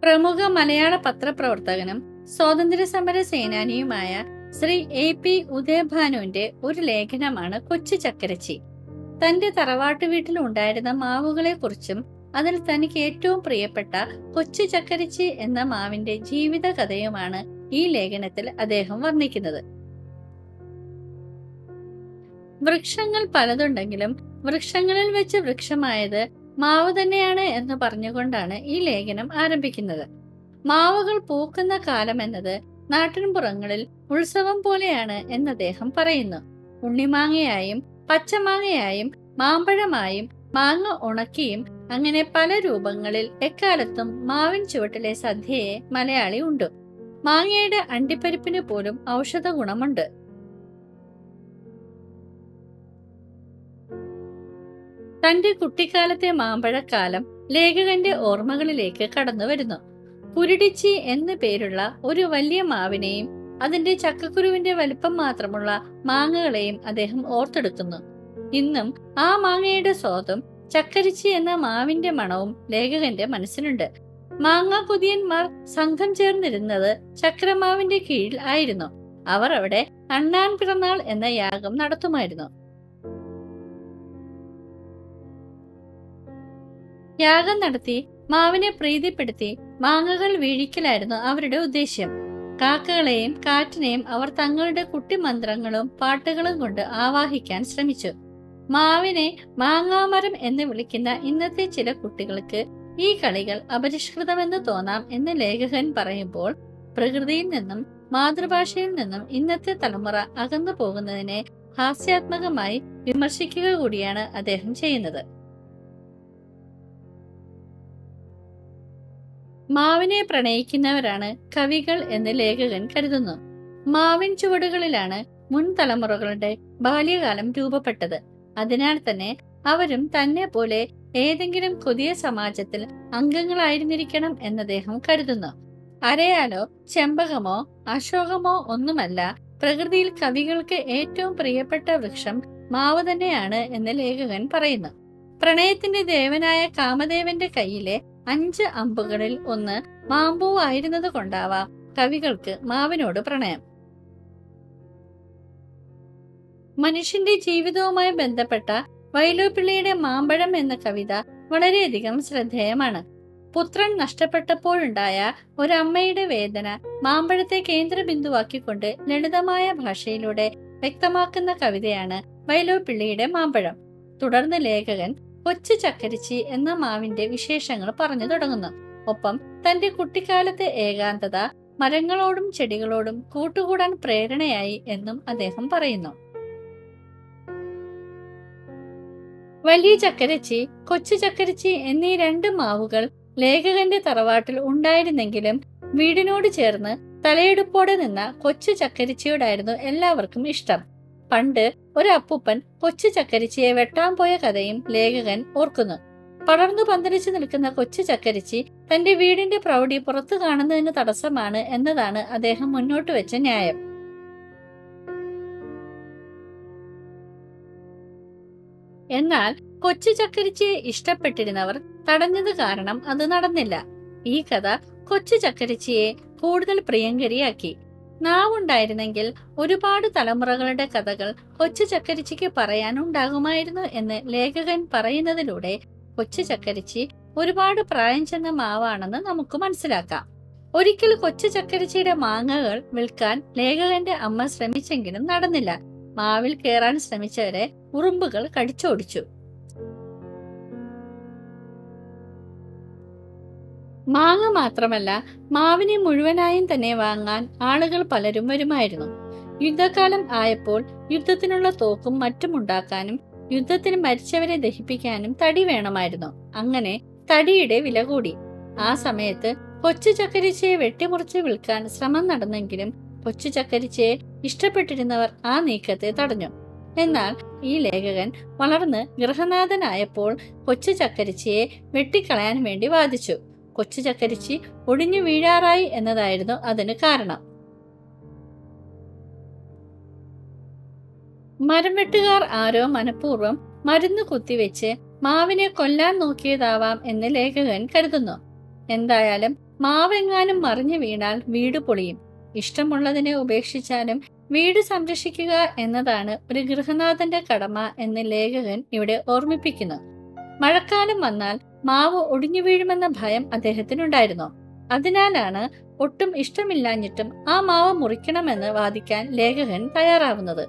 പ്രമുഖ മലയാള പത്രപ്രവർത്തകനും സ്വാതന്ത്ര്യ സമര സേനാനിയുമായ ശ്രീ എ പി ഉദയഭാനുവിന്റെ ഒരു ലേഖനമാണ് കൊച്ചു ചക്കരച്ചി തന്റെ തറവാട്ടു വീട്ടിൽ ഉണ്ടായിരുന്ന മാവുകളെ കുറിച്ചും അതിൽ തനിക്ക് ഏറ്റവും പ്രിയപ്പെട്ട കൊച്ചു ചക്കരച്ചി എന്ന മാവിന്റെ ജീവിത കഥയുമാണ് ഈ ലേഖനത്തിൽ അദ്ദേഹം വർണ്ണിക്കുന്നത് വൃക്ഷങ്ങൾ പലതുണ്ടെങ്കിലും വൃക്ഷങ്ങളിൽ വെച്ച് വൃക്ഷമായത് മാവ് തന്നെയാണ് എന്ന് പറഞ്ഞുകൊണ്ടാണ് ഈ ലേഖനം ആരംഭിക്കുന്നത് മാവുകൾ പൂക്കുന്ന കാലം എന്നത് നാട്ടിൻപുറങ്ങളിൽ ഉത്സവം പോലെയാണ് എന്ന് അദ്ദേഹം പറയുന്നു ഉണ്ണിമാങ്ങയായും പച്ചമാങ്ങയായും മാമ്പഴമായും മാങ്ങ ഉണക്കിയും അങ്ങനെ പല രൂപങ്ങളിൽ എക്കാലത്തും മാവിൻ ചുവട്ടിലെ സദ്യയെ മലയാളി ഉണ്ട് മാങ്ങയുടെ അണ്ടിപ്പരിപ്പിന് പോലും ഔഷധ ഗുണമുണ്ട് തന്റെ കുട്ടിക്കാലത്തെ മാമ്പഴക്കാലം ലേഖകന്റെ ഓർമ്മകളിലേക്ക് കടന്നു വരുന്നു കുരുടിച്ചി എന്നു പേരുള്ള ഒരു വലിയ മാവിനെയും അതിന്റെ ചക്കക്കുരുവിന്റെ വലിപ്പം മാത്രമുള്ള മാങ്ങകളെയും അദ്ദേഹം ഓർത്തെടുക്കുന്നു ഇന്നും ആ മാങ്ങയുടെ സ്വാദും ചക്കരിച്ചി എന്ന മാവിന്റെ മണവും ലേഖകന്റെ മനസ്സിലുണ്ട് മാങ്ങാ കുതിയന്മാർ സംഘം ചേർന്നിരുന്നത് ചക്രമാവിന്റെ കീഴിൽ ആയിരുന്നു അവർ അവിടെ അണ്ണാൻ പിറന്നാൾ എന്ന യാഗം നടത്തുമായിരുന്നു യാഗം നടത്തി മാവിനെ പ്രീതിപ്പെടുത്തി മാങ്ങകൾ വീഴിക്കലായിരുന്നു അവരുടെ ഉദ്ദേശ്യം കാക്കകളെയും കാറ്റിനെയും അവർ തങ്ങളുടെ കുട്ടിമന്ത്രങ്ങളും പാട്ടുകളും കൊണ്ട് ആവാഹിക്കാൻ ശ്രമിച്ചു മാവിനെ മാങ്ങാമരം എന്ന് വിളിക്കുന്ന ഇന്നത്തെ ചില കുട്ടികൾക്ക് ഈ കളികൾ അപരിഷ്കൃതമെന്ന് തോന്നാം എന്ന് ലേഖകൻ പറയുമ്പോൾ പ്രകൃതിയിൽ നിന്നും മാതൃഭാഷയിൽ നിന്നും ഇന്നത്തെ തലമുറ അകന്നു പോകുന്നതിനെ ഹാസ്യാത്മകമായി വിമർശിക്കുക കൂടിയാണ് അദ്ദേഹം ചെയ്യുന്നത് മാവിനെ പ്രണയിക്കുന്നവരാണ് കവികൾ എന്ന് ലേഖകൻ കരുതുന്നു മാവിൻ ചുവടുകളിലാണ് മുൻ തലമുറകളുടെ ബാല്യകാലം രൂപപ്പെട്ടത് അതിനാൽ തന്നെ അവരും തന്നെ പോലെ ഏതെങ്കിലും പുതിയ സമാജത്തിൽ അംഗങ്ങളായിരുന്നിരിക്കണം എന്നദ്ദേഹം കരുതുന്നു അരയാലോ ചെമ്പകമോ അശോകമോ ഒന്നുമല്ല പ്രകൃതിയിൽ കവികൾക്ക് ഏറ്റവും പ്രിയപ്പെട്ട വൃക്ഷം മാവ് തന്നെയാണ് എന്ന് ലേഖകൻ പറയുന്നു പ്രണയത്തിന്റെ ദേവനായ കാമദേവന്റെ കയ്യിലെ അഞ്ച് അമ്പുകളിൽ ഒന്ന് മാമ്പൂവായിരുന്നത് കൊണ്ടാവാം കവികൾക്ക് മാവിനോട് പ്രണയം മനുഷ്യന്റെ ജീവിതവുമായി ബന്ധപ്പെട്ട വൈലോപ്പിള്ളിയുടെ മാമ്പഴം എന്ന കവിത വളരെയധികം ശ്രദ്ധേയമാണ് പുത്രൻ നഷ്ടപ്പെട്ടപ്പോഴുണ്ടായ ഒരമ്മയുടെ വേദന മാമ്പഴത്തെ കേന്ദ്രബിന്ദുവാക്കിക്കൊണ്ട് ലളിതമായ ഭാഷയിലൂടെ വ്യക്തമാക്കുന്ന കവിതയാണ് വൈലോപ്പിള്ളിയുടെ മാമ്പഴം തുടർന്ന് ലേഖകൻ കൊച്ചു ചക്കരിച്ചി എന്ന മാവിന്റെ വിശേഷങ്ങൾ പറഞ്ഞു തുടങ്ങുന്നു ഒപ്പം തന്റെ കുട്ടിക്കാലത്തെ ഏകാന്തത മരങ്ങളോടും ചെടികളോടും കൂട്ടുകൂടാൻ പ്രേരണയായി എന്നും അദ്ദേഹം പറയുന്നു വലിയ ചക്കരച്ചി കൊച്ചു ചക്കരച്ചി എന്നീ രണ്ട് മാവുകൾ ലേഖകന്റെ തറവാട്ടിൽ ഉണ്ടായിരുന്നെങ്കിലും വീടിനോട് ചേർന്ന് തലയെടുപ്പോടെ നിന്ന കൊച്ചു ചക്കരിച്ചിയോടായിരുന്നു എല്ലാവർക്കും ഇഷ്ടം പണ്ട് ഒരു അപ്പൂപ്പൻ കൊച്ചു ചക്കരിച്ചിയെ വെട്ടാൻ പോയ കഥയും ലേഖകൻ ഓർക്കുന്നു പടർന്നു പന്തലിച്ചു നിൽക്കുന്ന കൊച്ചു ചക്കരിച്ചി തന്റെ വീടിന്റെ പ്രൗഢി പുറത്തു കാണുന്നതിന് തടസ്സമാണ് എന്നതാണ് അദ്ദേഹം മുന്നോട്ട് വെച്ച ന്യായം എന്നാൽ കൊച്ചു ചക്കരിച്ചിയെ ഇഷ്ടപ്പെട്ടിരുന്നവർ തടഞ്ഞത് കാരണം അത് നടന്നില്ല ഈ കഥ കൊച്ചു ചക്കരിച്ചിയെ കൂടുതൽ പ്രിയങ്കരിയാക്കി നാവുണ്ടായിരുന്നെങ്കിൽ ഒരുപാട് തലമുറകളുടെ കഥകൾ കൊച്ചു ചക്കരിച്ചിക്ക് പറയാനുണ്ടാകുമായിരുന്നു എന്ന് ലേഖകൻ പറയുന്നതിലൂടെ കൊച്ചു ചക്കരിച്ചി ഒരുപാട് പ്രായം ചെന്ന മാവാണെന്ന് നമുക്ക് മനസ്സിലാക്കാം ഒരിക്കൽ കൊച്ചു ചക്കരിച്ചിയുടെ മാങ്ങകൾ വിൽക്കാൻ ലേഖകന്റെ അമ്മ ശ്രമിച്ചെങ്കിലും നടന്നില്ല മാവിൽ കയറാൻ ശ്രമിച്ചവരെ ഉറുമ്പുകൾ കടിച്ചോടിച്ചു മാങ്ങ മാത്രമല്ല മാവിനെ മുഴുവനായും തന്നെ വാങ്ങാൻ ആളുകൾ പലരും വരുമായിരുന്നു യുദ്ധകാലം ആയപ്പോൾ യുദ്ധത്തിനുള്ള തോക്കും മറ്റും ഉണ്ടാക്കാനും യുദ്ധത്തിന് മരിച്ചവരെ ദഹിപ്പിക്കാനും തടി വേണമായിരുന്നു അങ്ങനെ തടിയുടെ വില കൂടി ആ സമയത്ത് കൊച്ചു ചക്കരിച്ചയെ വെട്ടിമുറിച്ച് വിൽക്കാൻ ശ്രമം നടന്നെങ്കിലും കൊച്ചു ചക്കരിച്ചയെ ഇഷ്ടപ്പെട്ടിരുന്നവർ ആ നീക്കത്തെ തടഞ്ഞു എന്നാൽ ഈ ലേഖകൻ വളർന്ന് ഗൃഹനാഥനായപ്പോൾ കൊച്ചു ചക്കരിച്ചയെ വെട്ടിക്കളയാൻ വേണ്ടി വാദിച്ചു കൊച്ചു ചക്കരിച്ചി ഒടിഞ്ഞു വീഴാറായി എന്നതായിരുന്നു അതിന് കാരണം മരം വെട്ടുകാർ ആരോ മനഃപൂർവ്വം മരുന്ന് കുത്തിവെച്ച് മാവിനെ കൊല്ലാൻ നോക്കിയതാവാം എന്ന് ലേഖകൻ കരുതുന്നു എന്തായാലും മാവെങ്ങാനും മറിഞ്ഞു വീണാൽ വീട് പൊളിയും ഇഷ്ടമുള്ളതിനെ ഉപേക്ഷിച്ചാലും വീട് സംരക്ഷിക്കുക എന്നതാണ് ഒരു ഗൃഹനാഥന്റെ കടമ എന്ന് ലേഖകൻ ഇവിടെ ഓർമ്മിപ്പിക്കുന്നു മഴക്കാലം വന്നാൽ മാവ് ഒടിഞ്ഞു വീഴുമെന്ന ഭയം അദ്ദേഹത്തിനുണ്ടായിരുന്നു അതിനാലാണ് ഒട്ടും ഇഷ്ടമില്ലാഞ്ഞിട്ടും ആ മാവ് മുറിക്കണമെന്ന് വാദിക്കാൻ ലേഖകൻ തയ്യാറാവുന്നത്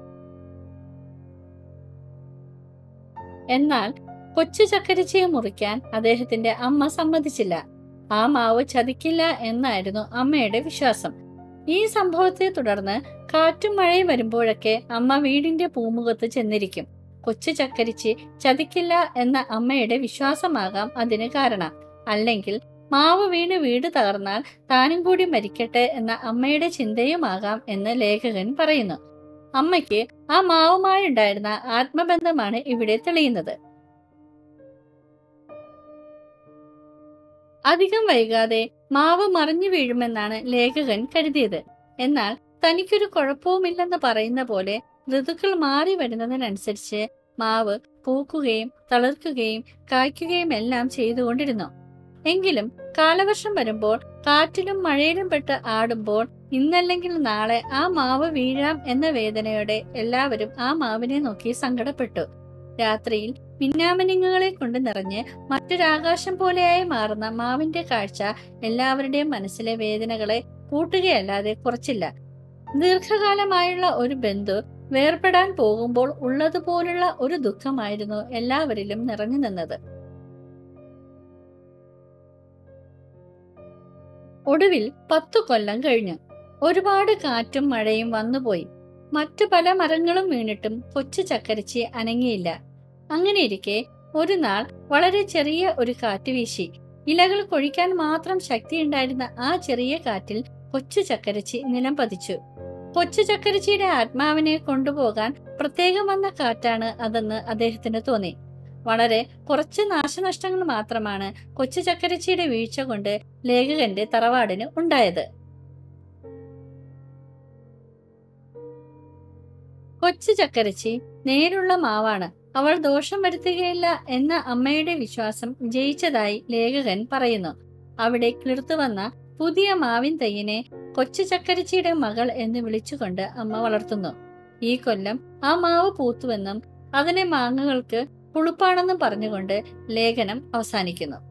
എന്നാൽ കൊച്ചു ചക്കരിച്ചയെ മുറിക്കാൻ അദ്ദേഹത്തിന്റെ അമ്മ സമ്മതിച്ചില്ല ആ മാവ് ചതിക്കില്ല എന്നായിരുന്നു അമ്മയുടെ വിശ്വാസം ഈ സംഭവത്തെ തുടർന്ന് കാറ്റും മഴയും വരുമ്പോഴൊക്കെ അമ്മ വീടിന്റെ പൂമുഖത്ത് ചെന്നിരിക്കും കൊച്ചു ചക്കരിച്ച് ചതിക്കില്ല എന്ന അമ്മയുടെ വിശ്വാസമാകാം അതിന് കാരണം അല്ലെങ്കിൽ മാവ് വീണ് വീട് തകർന്നാൽ താനും കൂടി മരിക്കട്ടെ എന്ന അമ്മയുടെ ചിന്തയുമാകാം എന്ന് ലേഖകൻ പറയുന്നു അമ്മയ്ക്ക് ആ മാവുമായുണ്ടായിരുന്ന ആത്മബന്ധമാണ് ഇവിടെ തെളിയുന്നത് അധികം വൈകാതെ മാവ് മറിഞ്ഞു വീഴുമെന്നാണ് ലേഖകൻ കരുതിയത് എന്നാൽ തനിക്കൊരു കുഴപ്പവുമില്ലെന്ന് പറയുന്ന പോലെ ഋതുക്കൾ മാറി വരുന്നതിനനുസരിച്ച് മാവ് പൂക്കുകയും തളിർക്കുകയും കായ്ക്കുകയും എല്ലാം ചെയ്തുകൊണ്ടിരുന്നു എങ്കിലും കാലവർഷം വരുമ്പോൾ കാറ്റിലും മഴയിലും പെട്ട് ആടുമ്പോൾ ഇന്നല്ലെങ്കിൽ നാളെ ആ മാവ് വീഴാം എന്ന വേദനയോടെ എല്ലാവരും ആ മാവിനെ നോക്കി സങ്കടപ്പെട്ടു രാത്രിയിൽ മിന്നാമിനുങ്ങുകളെ കൊണ്ട് നിറഞ്ഞ് മറ്റൊരാകാശം പോലെയായി മാറുന്ന മാവിന്റെ കാഴ്ച എല്ലാവരുടെയും മനസ്സിലെ വേദനകളെ കൂട്ടുകയല്ലാതെ കുറച്ചില്ല ദീർഘകാലമായുള്ള ഒരു ബന്ധു വേർപെടാൻ പോകുമ്പോൾ ഉള്ളതുപോലുള്ള ഒരു ദുഃഖമായിരുന്നു എല്ലാവരിലും നിറഞ്ഞു നിന്നത് ഒടുവിൽ പത്തു കൊല്ലം കഴിഞ്ഞു ഒരുപാട് കാറ്റും മഴയും വന്നുപോയി മറ്റു പല മരങ്ങളും വീണിട്ടും കൊച്ചു ചക്കരിച്ചി അനങ്ങിയില്ല അങ്ങനെയിരിക്കെ ഒരു നാൾ വളരെ ചെറിയ ഒരു കാറ്റ് വീശി ഇലകൾ കൊഴിക്കാൻ മാത്രം ശക്തിയുണ്ടായിരുന്ന ആ ചെറിയ കാറ്റിൽ കൊച്ചു ചക്കരിച്ചി നിലം പതിച്ചു കൊച്ചു ചക്കരിച്ചിയുടെ ആത്മാവിനെ കൊണ്ടുപോകാൻ പ്രത്യേകം വന്ന കാറ്റാണ് അതെന്ന് അദ്ദേഹത്തിന് തോന്നി വളരെ കുറച്ച് നാശനഷ്ടങ്ങൾ മാത്രമാണ് കൊച്ചു ചക്കരിച്ചിയുടെ വീഴ്ച കൊണ്ട് ലേഖകന്റെ തറവാടിന് ഉണ്ടായത് കൊച്ചു ചക്കരിച്ചി നേരുള്ള മാവാണ് അവൾ ദോഷം വരുത്തുകയില്ല എന്ന അമ്മയുടെ വിശ്വാസം ജയിച്ചതായി ലേഖകൻ പറയുന്നു അവിടെ കിളിർത്തു വന്ന പുതിയ മാവിൻ തയ്യിനെ കൊച്ചു ചക്കരിച്ചിയുടെ മകൾ എന്ന് വിളിച്ചുകൊണ്ട് അമ്മ വളർത്തുന്നു ഈ കൊല്ലം ആ മാവ് പൂത്തുവെന്നും അതിലെ മാങ്ങകൾക്ക് പുളുപ്പാണെന്നും പറഞ്ഞുകൊണ്ട് ലേഖനം അവസാനിക്കുന്നു